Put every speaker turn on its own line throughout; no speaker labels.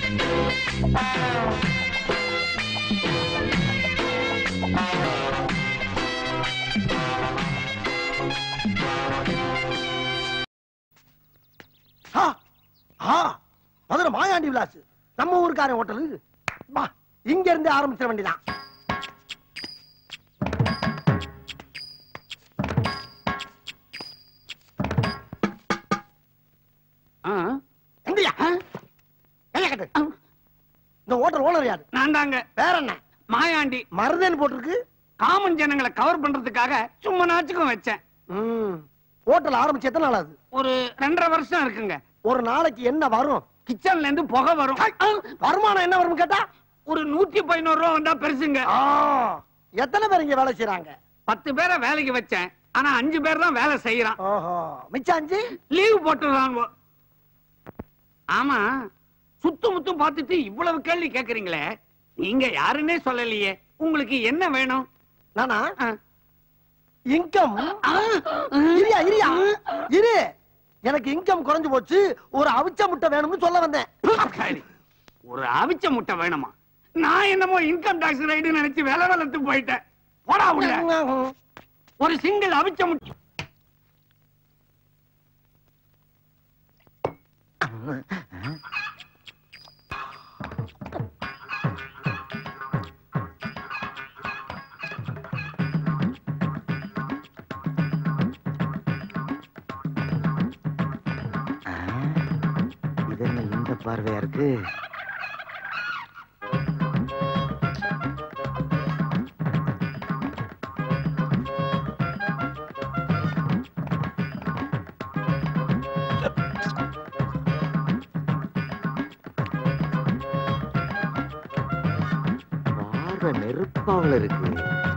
ஆ, ஆ, மதுரை மாயாண்டி விலாஸ் நம்ம ஊருக்காரன் ஹோட்டலு வா இங்க இருந்து ஆரம்பிச்சிட வேண்டியதான் எங்கயா கைய கட்டு இந்த ஹோட்டல் ஓனர் யாரு
நான் தாங்க
வேற என்ன
மாயாண்டி
மருதன் போட்டிருக்கு
காமன் ஜனங்களை கவர் பண்றதுக்காக சும்மா நாச்சுக்கும் வச்சேன்
ம் ஹோட்டல் ஆரம்பிச்சு எத்தனை நாள் ஆகுது
ஒரு ரெண்டரை வருஷம் இருக்குங்க
ஒரு நாளைக்கு என்ன வரும்
கிச்சன்ல இருந்து புகை வரும்
வருமானம் என்ன வரும் கேட்டா
ஒரு நூத்தி பதினோரு ரூபா வந்தா பெருசுங்க
ஆ, எத்தனை பேர் இங்க வேலை செய்யறாங்க
பத்து பேரை வேலைக்கு வச்சேன் ஆனா அஞ்சு பேர் தான் வேலை செய்யறான்
ஓஹோ மிச்சம் அஞ்சு
லீவ் போட்டுறாங்க ஆமா சுத்து முத்தும் பார்த்துட்டு இவ்வளவு கேள்வி கேக்குறீங்களே நீங்க யாருன்னே சொல்லலையே உங்களுக்கு என்ன வேணும்
நானா
ஆ.
இன்கம் இரியா இரியா இரு எனக்கு இன்கம் குறைஞ்சு போச்சு ஒரு அவிச்ச முட்டை வேணும்னு சொல்ல வந்தேன்
சரி. ஒரு அவிச்ச முட்டை வேணுமா நான் என்னமோ இன்கம் டாக்ஸ் ரைடு நினைச்சு வேலை வளர்த்து போயிட்டேன் போடா உள்ள ஒரு சிங்கிள் அவிச்ச முட்டை
இது என்ன இந்த பார்வையா இருக்கு பார்வை நெருப்பாவில் இருக்கு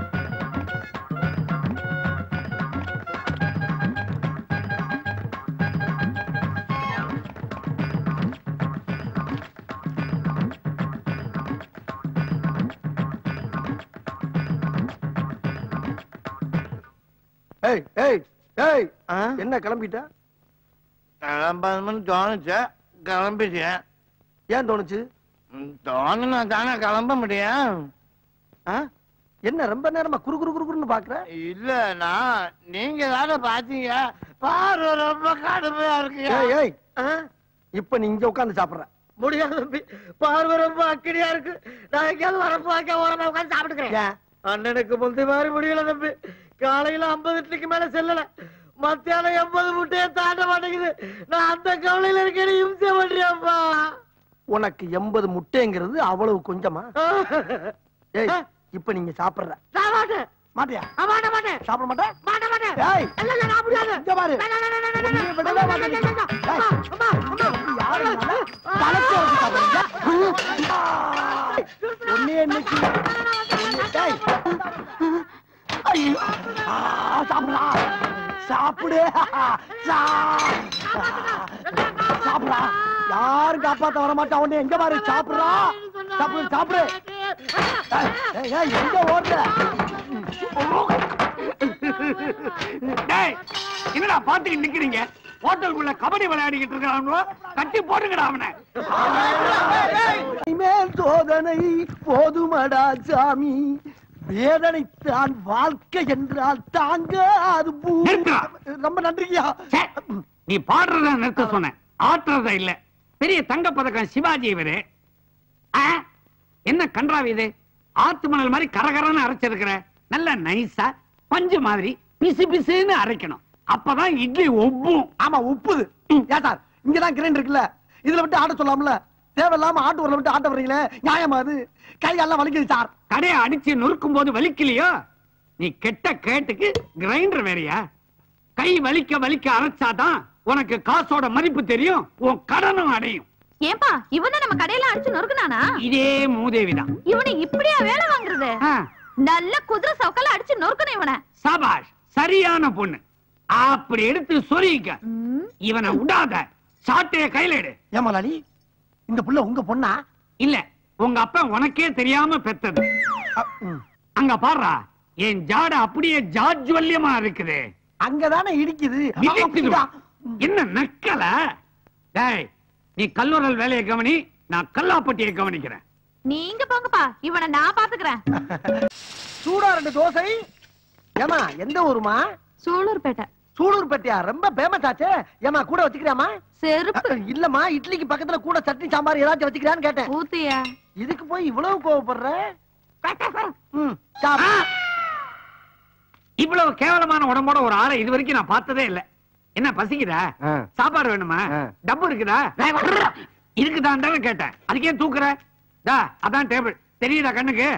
ஏய் ஏய் ஏய்
ஆ?
என்ன கிளம்பிட்ட
கிளம்பணும்னு தோணுச்சு கிளம்பிட்டேன்
ஏன் தோணுச்சு
தோணுனா தானே கிளம்ப முடியும்
ஆ? என்ன ரொம்ப நேரமா குறு குறு குறு குறுன்னு பாக்குற
இல்லனா நீங்க தானே பாத்தீங்க பார்வை ரொம்ப கடுமையா இருக்கு
ஏய் ஏய் ஆ? இப்ப நீ இங்க உட்கார்ந்து சாப்பிடுற
முடியாது தம்பி பார்வை ரொம்ப அக்கடியா இருக்கு நான் எங்கேயாவது வரப்பு வாக்க ஓரமா உட்காந்து சாப்பிட்டுக்கிறேன்
ஏன்
அண்ணனுக்கு முந்தி மாதிரி முடியல தம்பி காலையில ஐம்பது இட்லிக்கு மேல செல்லல மத்தியானம் எண்பது முட்டையை தாண்ட மாட்டேங்குது நான் அந்த கவலையில இருக்கேன் இம்சை பண்றியாப்பா
உனக்கு எண்பது முட்டைங்கிறது அவ்வளவு கொஞ்சமா ஏய் இப்ப நீங்க சாப்பிடுற
நான் மாட்டேன்
மாட்டியா
நான் மாட்ட மாட்டேன்
சாப்பிட மாட்டேன்
மாட்ட மாட்டேன்
ஏய்
இல்ல இல்ல நான் முடியாது
இங்க பாரு
நான், நான், நான், நான், நான்,
உன்னை
நான்,
விடவே
நான்,
மாட்டேன்.
நான், நான், நான்,
ஏய்,
அம்மா, அம்மா, அம்மா.
யாரு இருந்தாலும் தலைக்கு வச்சு சாப்பிடுறீங்க? உன்னையே இன்னைக்கு ஏய். ஐயோ. ஆ, சாப்பிடுடா. சாப்பிடு சா- சாப்பிடுடா யாரும் காப்பாத்த வர மாட்டா உன்னை எங்க பாரு சாப்பிடுறா சாப்பிடு சாப்பிடு ஏய், ஏய், ஏய், எங்க ஓடுற
டேய் என்னடா பாத்துக்கிட்டு நிக்கிறீங்க ஹோட்டலுக்குள்ள கபடி விளையாடிக்கிட்டு இருக்கானுவோ கட்டி போடுங்கடா அவனை
மேல் சோதனை போதுமடா சாமி வேதனைத்தான் வாழ்க்கை என்றால் தாங்க அது பூ-
நிறுத்துடா.
ரொம்ப நன்றியா
ச்சே, நீ பாடுறத நிறுத்த சொன்ன ஆட்டுறத இல்ல பெரிய தங்க பதக்கம் சிவாஜி இவரு ஆ, என்ன கன்றாவி இது ஆத்து மணல் மாதிரி கரகரன்னு அரைச்சிருக்கிற நல்ல நைஸா பஞ்சு மாதிரி பிசு பிசுன்னு அரைக்கணும் அப்பதான் இட்லி ஒவ்வும்
ஆமா உப்புது ஏன் சார் இங்கதான் கிரைண்ட் இருக்குல்ல இதுல விட்டு ஆட்ட சொல்லாமல தேவையில்லாம ஆட்டு ஊர்ல விட்டு ஆட்ட வர்றீங்களே நியாயமா அது கை எல்லாம் வலிக்குது சார்
கடையை அடிச்சு நொறுக்கும் போது வலிக்கலையோ நீ கெட்ட கேட்டுக்கு கிரைண்டர் வேறயா கை வலிக்க வலிக்க அரைச்சாதான் உனக்கு காசோட மதிப்பு தெரியும் உன் கடனும் அடையும்
ஏன்பா இவனை நம்ம கடையில அடிச்சு நொறுக்குனானா
இதே மூதேவிதான்
இவனை இப்படியா வேலை வாங்குறது
ஆ,
நல்ல குதிரை சவுக்கால அடிச்சு நொறுக்கணும் இவனை
சபாஷ் சரியான பொண்ணு அப்படி எடுத்து சொருகிக்க
ம்,
இவனை விடாத சாட்டைய கையில எடு
ஏமாலாளி இந்த புள்ள உங்க பொண்ணா
இல்ல உங்க அப்பா உனக்கே தெரியாம பெத்தது
அ, ம்.
அங்க பாருடா என் ஜாட அப்படியே ஜாஜ்வல்யமா இருக்குது
அங்கதானே இடிக்குது
மிதிக்குது.
அப்படியா?
என்ன நக்கல டேய் நீ கல்லூரல் வேலையை கவனி நான் கல்லாப்பட்டியை கவனிக்கிறேன்
நீங்க போங்கப்பா இவனை நான் பாத்துக்கிறேன்
சூடா ரெண்டு தோசை ஏமா எந்த ஊருமா
சூலூர்பேட்டை
சூலூர்பேட்டையா ரொம்ப ஃபேமஸ் ஆச்சே ஏமா கூட வச்சுக்கிறியாமா
செருப்பு
இல்லம்மா இட்லிக்கு பக்கத்துல கூட சட்னி சாம்பார் ஏதாச்சும் வச்சுக்கிறான்னு கேட்டேன்
ஊத்தியா
இதுக்கு போய் இவ்வளவு கோவப்படுற ம், சாப்பிடு.
இவ்வளவு கேவலமான உடம்போட ஒரு ஆளை இது வரைக்கும் நான் பார்த்ததே இல்ல என்ன பசிக்குதா சாப்பாடு வேணுமா
ஆ.
டப்பு இருக்குதா இருக்குதான் தானே கேட்டேன் அதுக்கே தூக்குற டா அதான் டேபிள் தெரியுதா கண்ணுக்கு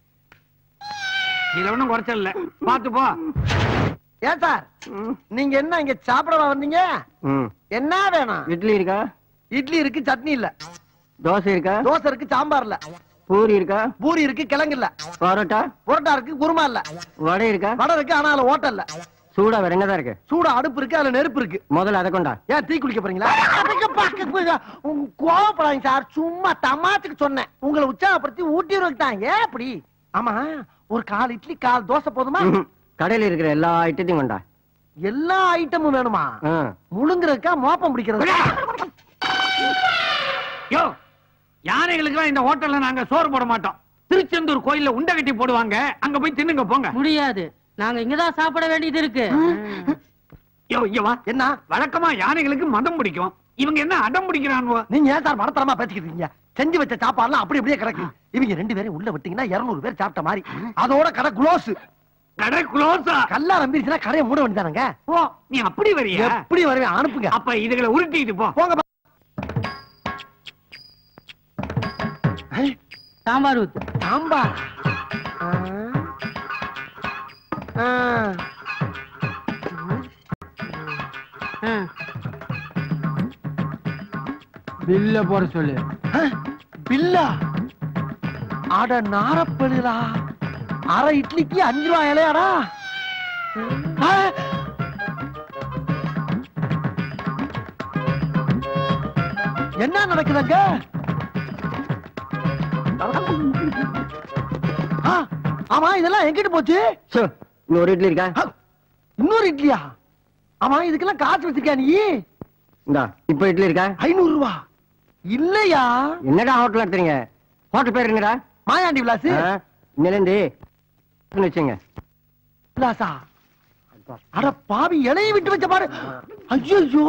இதுல ஒண்ணும் குறைச்சல் இல்ல பாத்து போ
ஏன் சார் நீங்க என்ன இங்க சாப்பிடவா வந்தீங்க என்ன வேணும்
இட்லி இருக்கா
இட்லி இருக்கு சட்னி இல்ல
தோசை இருக்கா
தோசை இருக்கு சாம்பார் இல்ல
பூரி இருக்கா
பூரி இருக்கு கிழங்கு இல்ல
பரோட்டா
புரோட்டா இருக்கு குருமா இல்ல
வடை இருக்கா
வடை இருக்கு ஆனா அதுல ஓட்டல் இல்ல
சூடா வேற என்னதான் இருக்கு
சூடா அடுப்பு இருக்கு அதுல நெருப்பு இருக்கு
முதல்ல அதை கொண்டா
ஏன் டீ குளிக்க போறீங்களா அதுக்கு பக்கத்து போய் உங்க கோவப்படாதீங்க சார் சும்மா தமாத்துக்கு சொன்னேன் உங்களை உற்சாகப்படுத்தி ஊட்டி தான் ஏன் அப்படி ஆமா ஒரு கால் இட்லி கால் தோசை போதுமா
ம்ஹும். கடையில இருக்கிற எல்லா ஐட்டத்தையும் கொண்டா
எல்லா ஐட்டமும் வேணுமா
ஆ.
முழுங்குறதுக்கா மோப்பம் பிடிக்கிறது
யோ யானைகளுக்கு இந்த ஹோட்டல்ல நாங்க சோறு போட மாட்டோம் திருச்செந்தூர் கோயில்ல உண்டை கட்டி போடுவாங்க அங்க போய் தின்னுங்க போங்க
முடியாது நாங்க இங்கதான் சாப்பிட வேண்டியது இருக்கு
யோ இங்க வா
என்ன
வழக்கமா யானைகளுக்கு மதம் பிடிக்கும் இவங்க என்ன அடம் பிடிக்கிறானுவோ
நீங்க ஏன் சார் மடத்தரமா பேசிக்கிட்டு இருக்கீங்க செஞ்சு வச்ச சாப்பாடுலாம் அப்படி அப்படியே கிடக்கு இவங்க ரெண்டு பேரும் உள்ள விட்டீங்கன்னா 200 பேர் சாப்பிட்ட மாதிரி அதோட கடை க்ளோஸ்
கடை க்ளோஸா
கல்லா நம்பிருச்சுன்னா கடையை மூட வேண்டியதானங்க
ஓ நீ அப்படி வரியா
எப்படி வருவேன் அனுப்புங்க
அப்ப இதுகளை உருட்டிட்டு போ
போங்க பா. ஐ,
சாம்பார் ஊத்து
சாம்பார் ஆ. ஆ.
பில்ல போட சொல்லு
ஆ, பில்லா அட நாரப்படுதா அரை இட்லிக்கு அஞ்சு ரூபாய் இலையாடா ஆ. என்ன நடக்குதுங்க ஆ, ஆமா இதெல்லாம் எங்கிட்டு போச்சு
சோ, இன்னும் ஒரு இட்லி இருக்கா
ஆ, இன்னொரு இட்லியா ஆமா இதுக்கெல்லாம் காசு வச்சிருக்கியா நீ
இந்தா இப்ப இட்லி இருக்கா
ஐநூறு ரூபா இல்லையா
என்னடா ஹோட்டல் நடத்துறீங்க ஹோட்டல் பேர் என்னடா
மாயாண்டி விலாஸ்
ஆ, இன்னிலேந்து வச்சுங்க
விலாசா அட பாவி இலையை விட்டு வச்ச பாரு ஐயோ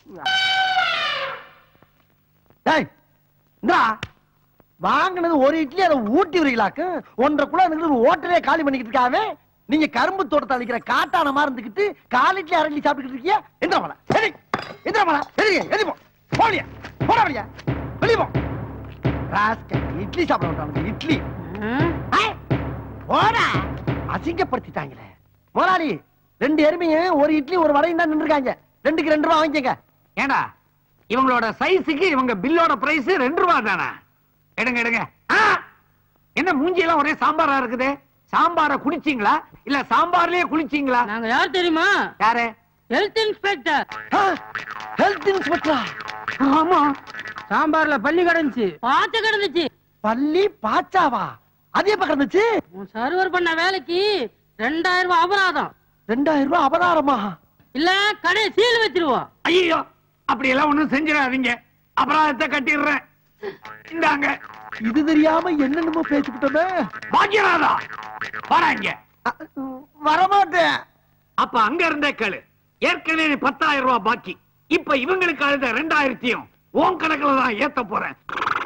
டேய் இந்தா வாங்கினது ஒரு இட்லி அதை ஊட்டி வரீங்களாக்கு ஒன்றரை குள்ள இருந்துக்கிட்டு ஒரு ஹோட்டலே காலி பண்ணிக்கிட்டு இருக்காவே நீங்க கரும்பு தோட்டத்தை அழிக்கிற காட்டான மாதிரி இருந்துக்கிட்டு கால் இட்லி அரை இட்லி சாப்பிட்டுக்கிட்டு இருக்கியா எந்திர மலை சரி எந்திர மலை சரி எதி போ போடியா போட வழியா வெளிய போ ராஸ்கல், இட்லி சாப்பிட மாட்டாங்க இட்லி ஐ, போடா அசிங்கப்படுத்திட்டாங்களே முதலாளி ரெண்டு எருமையும் ஒரு இட்லி ஒரு வடையும் தான் நின்றுருக்காங்க ரெண்டுக்கு ரெண்டு ரூபா வாங்கிக்கங்க
ஏண்டா இவங்களோட சைஸுக்கு இவங்க பில்லோட பிரைஸ் ரெண்டு ரூபா தானே எடுங்க எடுங்க ஆ! என்ன மூஞ்சி எல்லாம் ஒரே சாம்பாரா இருக்குது சாம்பார குடிச்சீங்களா இல்ல சாம்பார்லயே குளிச்சீங்களா
நாங்க யார் தெரியுமா
யாரு
ஹெல்த் இன்ஸ்பெக்டர்
ஹெல்த் இன்ஸ்பெக்டரா
ஆமா
சாம்பார்ல பள்ளி கிடந்துச்சு பாத்து கிடந்துச்சு
பள்ளி பாச்சாவா அது எப்ப கிடந்துச்சு
உன் சர்வர் பண்ண வேலைக்கு ரெண்டாயிரம் ரூபாய் அபராதம்
ரெண்டாயிரம் ரூபாய் அபராரமா
இல்ல கடை சீல் வச்சிருவோம்
ஐயோ அப்படி எல்லாம் ஒண்ணும் செஞ்சிடாதீங்க அபராதத்தை கட்டிடுறேன் இந்தாங்க
இது தெரியாம என்னென்னமோ பேசிக்கிட்டோமே
பாக்கியராதா வராங்க
அ, வரமாட்டேன்
அப்ப அங்க இருந்தே கேளு ஏற்கனவே பத்தாயிரம் ரூபாய் பாக்கி இப்ப இவங்களுக்கு அழுத ரெண்டாயிரத்தையும் உன் கணக்குல தான் ஏத்த போறேன்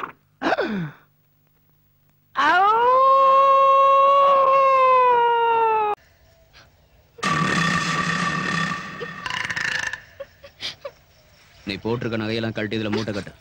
நீ போட்டிருக்க நகையெல்லாம் கழட்டி இதுல மூட்டை கட்டு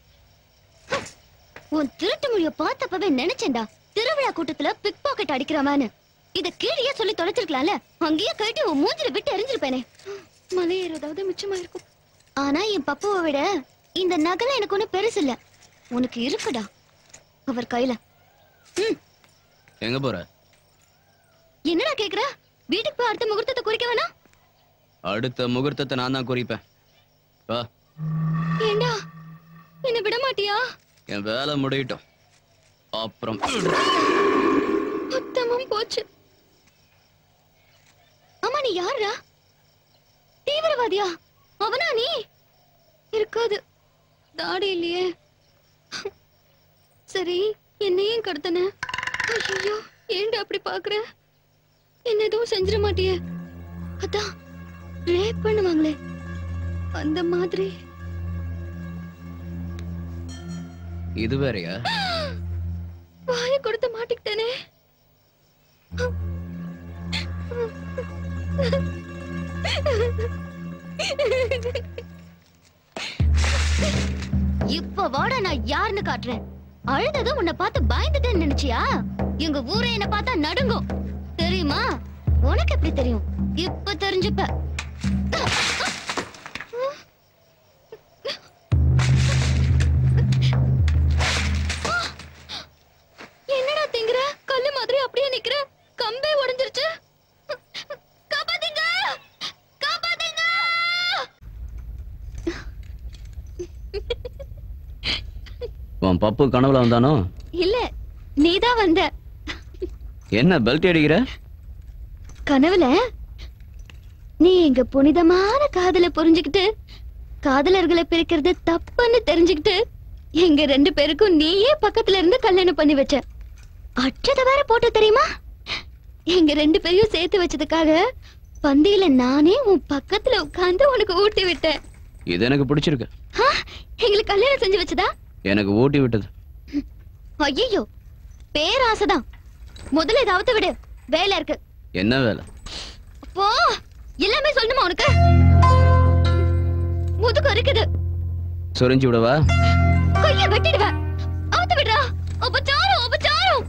உன் திருட்டு மொழிய பார்த்தப்பவே நினைச்சேன்டா திருவிழா கூட்டத்துல பிக் பாக்கெட் அடிக்கிறவன்னு இத கீழே சொல்லி தொலைச்சிருக்கலாம்ல அங்கேயே கழட்டி உன் மூஞ்சில விட்டு எரிஞ்சிருப்பேனே மலை ஏறதாவது மிச்சமா இருக்கும் ஆனா என் பப்புவை விட இந்த நகல எனக்கு ஒண்ணு பெருசு இல்ல உனக்கு இருக்குடா அவர் கையில ம்,
எங்க போற
என்னடா கேக்குற வீட்டுக்கு போய் அடுத்த முகூர்த்தத்தை குறிக்க வேணாம்
அடுத்த முகூர்த்தத்தை நான் தான் குறிப்பேன் வா
ஏண்டா என்ன விட மாட்டியா
என் வேலை முடியட்டும் அப்புறம்
மொத்தமும் போச்சு அம்மா நீ யாரா தீவிரவாதியா அவனா நீ இருக்காது தாடி இல்லையே சரி என்னையும் கடத்தன ஐயோ ஏன்டா அப்படி பாக்குற என்ன எதுவும் செஞ்சிட மாட்டியே அதான் ரேப் பண்ணுவாங்களே அந்த மாதிரி
இது வேறயா
வாய கொடுத்து மாட்டிக்கிட்டேனே இப்ப வாடா நான் யாருன்னு காட்டுறேன் அழுதது உன்னை பார்த்து பயந்துட்டேன்னு நினைச்சியா எங்க ஊரே என்ன பார்த்தா நடுங்கும் தெரியுமா உனக்கு எப்படி தெரியும் இப்ப தெரிஞ்சுப்ப என்னடா திங்குற கல்லு மாதிரி அப்படியே நிக்கிற கம்பே உடைஞ்சிருச்சு காப்பாத்தீங்க காப்பாத்தீங்க
உன் பப்பு கனவுல வந்தானோ
இல்ல நீதான் வந்த
என்ன பெல்ட் அடிக்கிற
கனவுல நீ எங்க புனிதமான காதல புரிஞ்சுக்கிட்டு காதலர்களை பிரிக்கிறது தப்புன்னு தெரிஞ்சுக்கிட்டு எங்க ரெண்டு பேருக்கும் நீயே பக்கத்துல இருந்து கல்யாணம் பண்ணி வச்ச அச்சத வேற போட்டு தெரியுமா எங்க ரெண்டு பேரையும் சேர்த்து வச்சதுக்காக பந்தியில நானே உன் பக்கத்துல உட்கார்ந்து உனக்கு ஊட்டி விட்டேன்
இது எனக்கு பிடிச்சிருக்கு
ஆ, எங்களுக்கு கல்யாணம் செஞ்சு வச்சதா
எனக்கு ஊட்டி விட்டது
ஐயோ பேராசைதான் முதல்ல இதை அவுத்து விடு வேலை இருக்கு
என்ன வேலை
போ எல்லாமே சொல்லணுமா உனக்கு முதுகு இருக்குது
சொரிஞ்சு விடவா
கைய வெட்டிடுவேன் அவுத்து விடுறா அபச்சாரம் அபச்சாரம்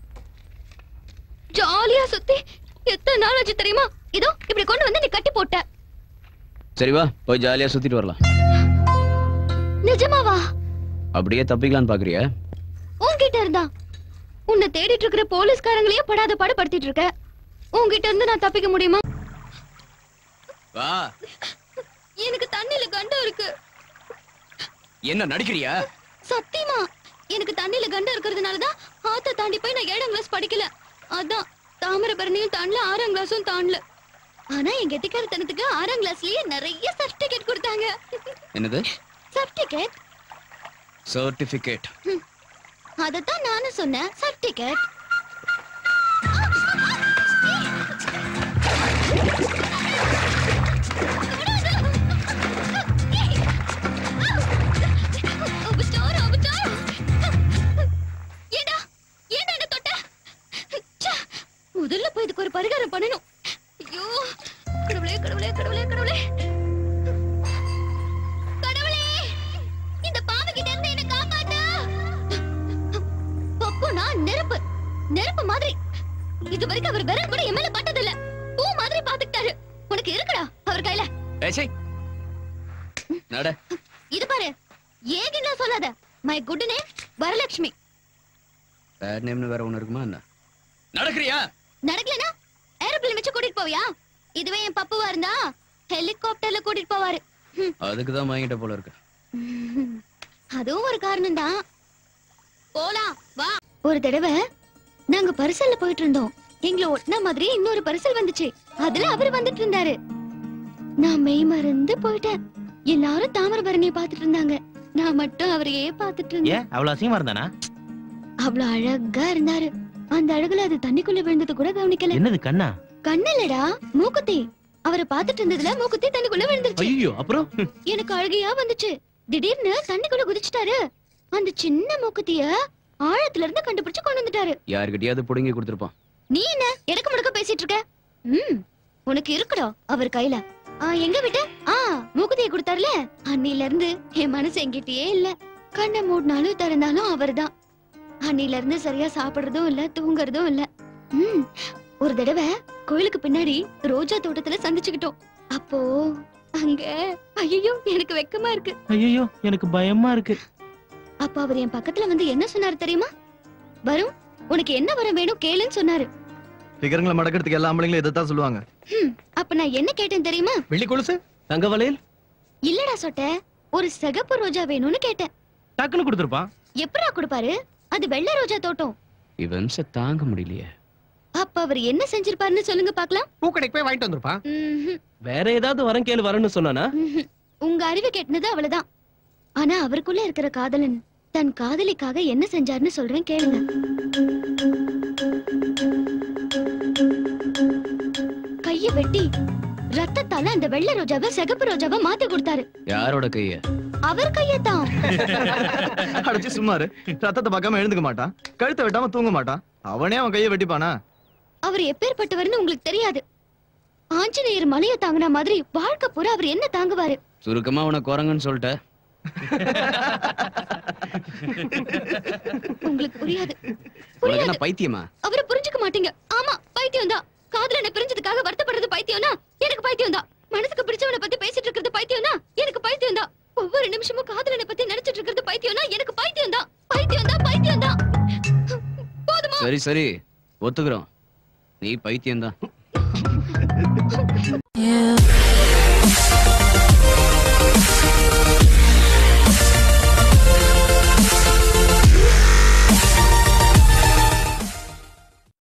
ஜாலியா சுத்தி எத்தனை நாள் ஆச்சு தெரியுமா இதோ இப்படி கொண்டு வந்து நீ கட்டி போட்ட
சரி வா போய் ஜாலியா சுத்திட்டு வரலாம்
நிஜமாவா
அப்படியே தப்பிக்கலான்னு பாக்குறியா
உன்கிட்ட இருந்தா உன்னை தேடிட்டு இருக்கிற போலீஸ்காரங்களையே படாத பாடு படுத்திட்டு இருக்க உன்கிட்ட இருந்து நான் தப்பிக்க முடியுமா
வா
எனக்கு தண்ணில கண்டம் இருக்கு
என்ன நடிக்கிறியா
சத்தியமா எனக்கு தண்ணில கண்டம் இருக்கிறதுனாலதான் ஆத்த தாண்டி போய் நான் ஏழாம் கிளாஸ் படிக்கல அதான் தாமிரபரணியும் தாண்டல ஆறாம் கிளாஸும் தாண்டல ஆனா என் கெட்டிக்காரத்தனத்துக்கு ஆறாம் கிளாஸ்லயே நிறைய சர்டிபிகேட் கொடுத்தாங்க
என்னது
சர்டிபிகேட்
சர்டிபிகேட்
அதத்தான் நானும் சொன்னேன் சர்டிபிகேட் அபச்சாரம், அபச்சாரம். ஏண்டா, ஏண்டா என்னை தொட்ட? ச்சே, முதல்ல போய் இதுக்கு ஒரு பரிகாரம் பண்ணணும் ஐயோ கடவுளே கடவுளே கடவுளே கடவுளே கடவுளே இந்த பாம்பு கிட்ட இருந்து என்ன காப்பாத்து பப்புனா நெருப்பு நெருப்பு மாதிரி இது வரைக்கும் அவர் விரல் கூட என் மேல பட்டதில்ல பூ மாதிரி பாத்துக்கிட்டாரு உனக்கு இருக்குடா அவர் கையில
ஏய் நட
இது பாரு ஏகின்னா சொல்லாத my good name Varalakshmi
bad நேம்னு வேற ஒண்ணு இருக்குமா என்ன நடக்கிறியா
நடக்கலனா ஏரோப்ளேன் வச்சு கூட்டிட்டு போவியா இதுவே என் பப்புவா இருந்தா ஹெலிகாப்டர்ல கூட்டிட்டு போவாரு ஹம்.
அதுக்கு தான் வாங்கிட்ட போல இருக்கு
அதுவும் ஒரு காரணம் தான் போலாம் வா ஒரு தடவை நாங்க பரிசல்ல போயிட்டு இருந்தோம் எங்களை ஒட்டின மாதிரி இன்னொரு பரிசல் வந்துச்சு அதுல அவர் வந்துட்டு இருந்தாரு நான் மெய் மறந்து போயிட்டேன் எல்லாரும் தாமிரபரணியை பாத்துட்டு இருந்தாங்க நான் மட்டும் அவரையே பாத்துட்டு இருந்தேன்
ஏன் அவ்வளவு அசிங்கமா இருந்தானா
அவ்வளவு அழகா இருந்தாரு அந்த அழகுல அது தண்ணிக்குள்ள விழுந்தது கூட கவனிக்கல
என்னது கண்ணா
கண்ணல்லடா மூக்குத்தி அவரை பாத்துட்டு இருந்ததுல மூக்குத்தி தண்ணிக்குள்ள விழுந்துருச்சு
ஐயோ அப்புறம்
எனக்கு அழுகையா வந்துச்சு திடீர்னு தண்ணிக்குள்ள குதிச்சுட்டாரு அந்த சின்ன மூக்குத்திய ஆழத்துல இருந்து கண்டுபிடிச்சு கொண்டு வந்துட்டாரு
யாருக்கிட்டயாவது புடுங்கி கொடுத்துருப்பான்
நீ என்ன எடக்கு முடக்க பேசிட்டு இருக்க ம் உனக்கு இருக்குடா அவர் கையில ஆ எங்க விட்ட ஆ மூக்குத்திய கொடுத்தாருல அன்னில இருந்து என் மனசு எங்கிட்டயே இல்ல கண்ணை மூடினாலும் திறந்தாலும் அவர்தான் அன்னில இருந்து சரியா சாப்பிடுறதும் இல்ல தூங்குறதும் இல்ல ம் ஒரு தடவை கோயிலுக்கு பின்னாடி ரோஜா தோட்டத்துல சந்திச்சுக்கிட்டோம் அப்போ அங்க ஐயோ எனக்கு வெக்கமா இருக்கு
ஐயோ எனக்கு பயமா இருக்கு
அப்ப அவர் என் பக்கத்துல வந்து என்ன சொன்னாரு தெரியுமா வரும் உனக்கு என்ன வரம் வேணும் கேளுன்னு சொன்னாரு
பிகரங்களை மடக்கிறதுக்கு எல்லா ஆம்பளைங்களும் இதை தான் சொல்லுவாங்க
ஹம், அப்ப நான் என்ன கேட்டேன் தெரியுமா
வெள்ளி கொலுசு தங்க வளையல்
இல்லடா சொட்ட ஒரு சிகப்பு ரோஜா வேணும்னு கேட்டேன்
டக்குன்னு கொடுத்துருப்பான்
எப்படா கொடுப்பாரு அது வெள்ளை ரோஜா தோட்டம்
இவன் தாங்க முடியலையே
அப்ப அவர் என்ன செஞ்சிருப்பாருன்னு சொல்லுங்க பாக்கலாம்
பூக்கடைக்கு போய் வாங்கிட்டு வந்திருப்பான்
ம்ஹும்,
வேற ஏதாவது வரம் கேளு வரேன்னு சொன்னானா
ம்ஹும். உங்க அறிவு கெட்டினது அவ்வளவுதான் ஆனா அவருக்குள்ள இருக்கிற காதலன் தன் காதலிக்காக என்ன செஞ்சாருன்னு சொல்றேன் கேளுங்க கைய வெட்டி ரத்தத்தால அந்த வெள்ளை ரோஜாவை சிகப்பு ரோஜாவை மாத்தி கொடுத்தாரு
யாரோட கைய
அவர் கையத்தான்
அடிச்சு சும்மாரு ரத்தத்தை பார்க்காம எழுந்துக்க மாட்டான் கழுத்தை வெட்டாம தூங்க மாட்டான் அவனே அவன் கையை வெட்டிப்பானா
அவர் எப்பேற்பட்டவர்னு உங்களுக்கு தெரியாது ஆஞ்சநேயர் மலைய தாங்கின மாதிரி வாழ்க்கை பூரா அவர் என்ன தாங்குவாரு
சுருக்கமா உனக்கு குரங்குன்னு சொல்லிட்ட
உங்களுக்கு புரியாது
உனக்கு என்ன
புரியாது
பைத்தியமா
அவரை புரிஞ்சுக்க மாட்டீங்க ஆமா பைத்தியம் தான் காதலனை பிரிஞ்சதுக்காக வருத்தப்படுறது பைத்தியம்னா எனக்கு பைத்தியம் தான் மனசுக்கு பிடிச்சவனை பத்தி பேசிட்டு இருக்கிறது பைத்தியம்னா எனக்கு பைத்தியம் தான் ஒவ்வொரு நிமிஷமும் காதலனை பத்தி நினைச்சிட்டு இருக்கிறது பைத்தியம்னா எனக்கு பைத்தியம் தான் பைத்தியம் தான் பைத்தியம் தான் போதுமா
சரி சரி ஒத்துக்கிறோம் நீ பைத்தியம்தான்
You